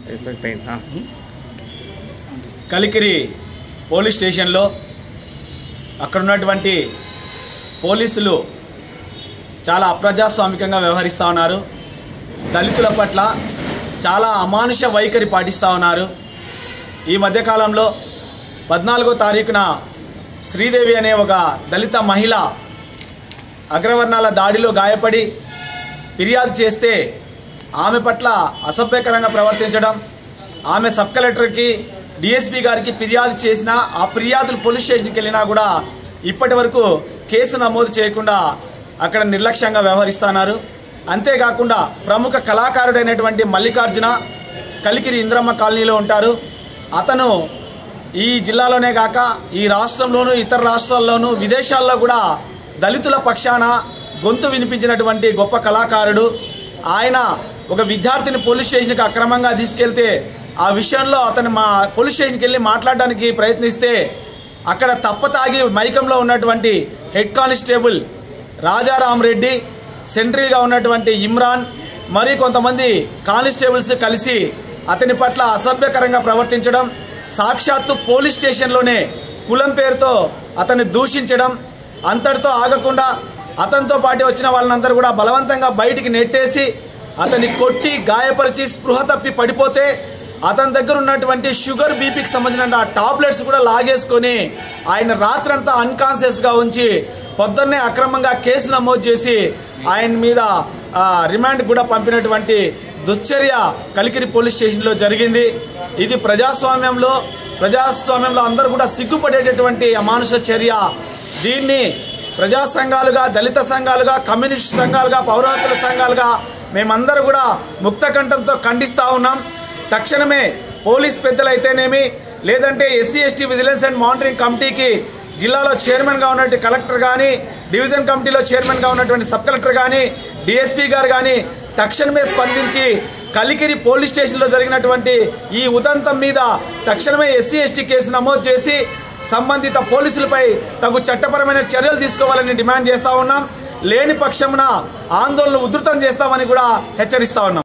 effect అయిందా Kalikiri police స్టేషన్లో అక్కడ ఉన్నటువంటి పోలీసులు చాలా అప్రజాస్వామికంగా వ్యవహరిస్తూ ఉన్నారు దళితుల పట్ల చాలా అమానుష వైఖరి పాటిస్తూ ఉన్నారు ఈ మధ్యకాలంలో పద్నాలుగో తారీఖున శ్రీదేవి అనే ఒక దళిత మహిళ అగ్రవర్ణాల దాడిలో గాయపడి ఫిర్యాదు చేస్తే ఆమె పట్ల అసభ్యకరంగా ప్రవర్తించడం ఆమె సబ్ కలెక్టర్కి డిఎస్పీ గారికి ఫిర్యాదు చేసినా ఆ ఫిర్యాదులు పోలీస్ స్టేషన్కి వెళ్ళినా కూడా ఇప్పటి వరకు కేసు నమోదు చేయకుండా అక్కడ నిర్లక్ష్యంగా వ్యవహరిస్తున్నారు అంతేకాకుండా ప్రముఖ కళాకారుడైనటువంటి మల్లికార్జున కలికిరి ఇంద్రమ్మ కాలనీలో ఉంటారు అతను ఈ జిల్లాలోనే కాక ఈ రాష్ట్రంలోనూ ఇతర రాష్ట్రాల్లోనూ విదేశాల్లో కూడా దళితుల పక్షాన గొంతు వినిపించినటువంటి గొప్ప కళాకారుడు ఆయన ఒక విద్యార్థిని పోలీస్ స్టేషన్కి అక్రమంగా తీసుకెళ్తే ఆ విషయంలో అతను మా పోలీస్ స్టేషన్కి వెళ్ళి మాట్లాడడానికి ప్రయత్నిస్తే అక్కడ తప్పతాగి మైకంలో ఉన్నటువంటి హెడ్ కానిస్టేబుల్ రాజారాం రెడ్డి సెంట్రీగా ఉన్నటువంటి ఇమ్రాన్ మరి కొంతమంది కానిస్టేబుల్స్ కలిసి అతని పట్ల అసభ్యకరంగా ప్రవర్తించడం సాక్షాత్తు పోలీస్ స్టేషన్లోనే కులం పేరుతో అతన్ని దూషించడం అంతటితో ఆగకుండా అతనితో పాటు వచ్చిన వాళ్ళందరూ కూడా బలవంతంగా బయటికి నెట్టేసి అతన్ని కొట్టి గాయపరిచి స్పృహ తప్పి పడిపోతే అతని దగ్గర ఉన్నటువంటి షుగర్ బీపీకి సంబంధించిన ఆ టాబ్లెట్స్ కూడా లాగేసుకొని ఆయన రాత్రంతా అన్కాన్షియస్గా ఉంచి పొద్దున్నే అక్రమంగా కేసు నమోదు చేసి ఆయన మీద ఆ, రిమాండ్ కూడా పంపినటువంటి దుశ్చర్య కలికిరి పోలీస్ స్టేషన్లో జరిగింది ఇది ప్రజాస్వామ్యంలో ప్రజాస్వామ్యంలో అందరూ కూడా సిగ్గుపడేటటువంటి అమానుష చర్య దీన్ని ప్రజా సంఘాలుగా దళిత సంఘాలుగా కమ్యూనిస్ట్ సంఘాలుగా పౌరహక్కుల సంఘాలుగా మేమందరూ కూడా ముక్త కంఠంతో ఖండిస్తూ ఉన్నాం తక్షణమే పోలీస్ పెద్దలైతేనేమి లేదంటే SC ST vigilance and monitoring కమిటీకి జిల్లాలో చైర్మన్గా ఉన్నటువంటి కలెక్టర్ కానీ డివిజన్ కమిటీలో చైర్మన్గా ఉన్నటువంటి సబ్ కలెక్టర్ కానీ డిఎస్పీ గారు కానీ తక్షణమే స్పందించి కలికిరి పోలీస్ స్టేషన్లో జరిగినటువంటి ఈ ఉదంతం మీద తక్షణమే ఎస్సీ ఎస్టీ కేసు నమోదు చేసి సంబంధిత పోలీసులపై తగు చట్టపరమైన చర్యలు తీసుకోవాలని డిమాండ్ చేస్తూ ఉన్నాం లేని పక్షమున ఆందోళన ఉధృతం చేస్తామని కూడా హెచ్చరిస్తా ఉన్నాం